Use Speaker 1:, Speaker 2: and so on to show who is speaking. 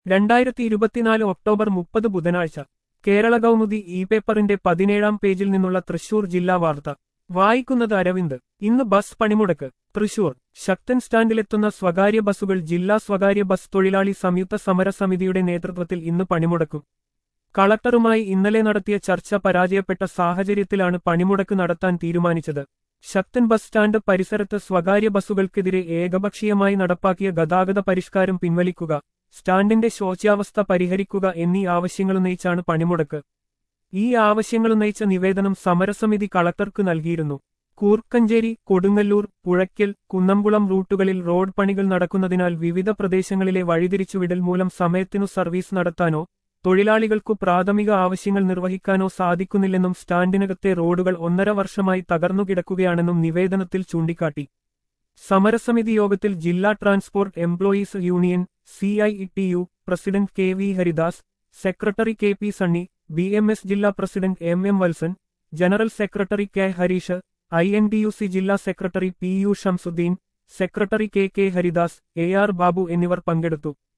Speaker 1: രണ്ടായിരത്തി ഇരുപത്തിനാല് ഒക്ടോബർ മുപ്പത് ബുധനാഴ്ച കേരള കൗമുദി ഇ പേപ്പറിന്റെ പതിനേഴാം പേജിൽ നിന്നുള്ള തൃശൂർ ജില്ലാ വാർത്ത വായിക്കുന്നത് അരവിന്ദ് ഇന്ന് ബസ് പണിമുടക്ക് തൃശൂർ ശക്തൻ സ്റ്റാൻഡിലെത്തുന്ന സ്വകാര്യ ബസ്സുകൾ ജില്ലാ സ്വകാര്യ ബസ് തൊഴിലാളി സംയുക്ത സമരസമിതിയുടെ നേതൃത്വത്തിൽ ഇന്ന് പണിമുടക്കും കളക്ടറുമായി ഇന്നലെ നടത്തിയ ചർച്ച പരാജയപ്പെട്ട സാഹചര്യത്തിലാണ് പണിമുടക്ക് നടത്താൻ തീരുമാനിച്ചത് ശക്തൻ ബസ് സ്റ്റാൻഡ് പരിസരത്ത് സ്വകാര്യ ബസ്സുകൾക്കെതിരെ ഏകപക്ഷീയമായി നടപ്പാക്കിയ ഗതാഗത പരിഷ്കാരം പിൻവലിക്കുക സ്റ്റാൻഡിന്റെ ശോച്യാവസ്ഥ പരിഹരിക്കുക എന്നീ ആവശ്യങ്ങളുന്നയിച്ചാണ് പണിമുടക്ക് ഈ ആവശ്യങ്ങളുന്നയിച്ച നിവേദനം സമരസമിതി കളക്ടർക്ക് നൽകിയിരുന്നു കൂർക്കഞ്ചേരി കൊടുങ്ങല്ലൂർ പുഴയ്ക്കൽ കുന്നംകുളം റൂട്ടുകളിൽ റോഡ് പണികൾ നടക്കുന്നതിനാൽ വിവിധ പ്രദേശങ്ങളിലെ വഴിതിരിച്ചുവിടൽ മൂലം സമയത്തിനു സർവീസ് നടത്താനോ തൊഴിലാളികൾക്കു പ്രാഥമിക ആവശ്യങ്ങൾ നിർവഹിക്കാനോ സാധിക്കുന്നില്ലെന്നും സ്റ്റാൻഡിനകത്തെ റോഡുകൾ ഒന്നര വർഷമായി തകർന്നു കിടക്കുകയാണെന്നും നിവേദനത്തിൽ ചൂണ്ടിക്കാട്ടി സമരസമിതി യോഗത്തിൽ ജില്ലാ transport employees union C I T U president K V Haridas secretary K P Sunny B M S ജില്ലാ president M M Valsan general secretary K Harish I N D U C ജില്ലാ secretary P U Shamsuddin secretary K K Haridas A R Babu എന്നിവർ പങ്കെടുത്തു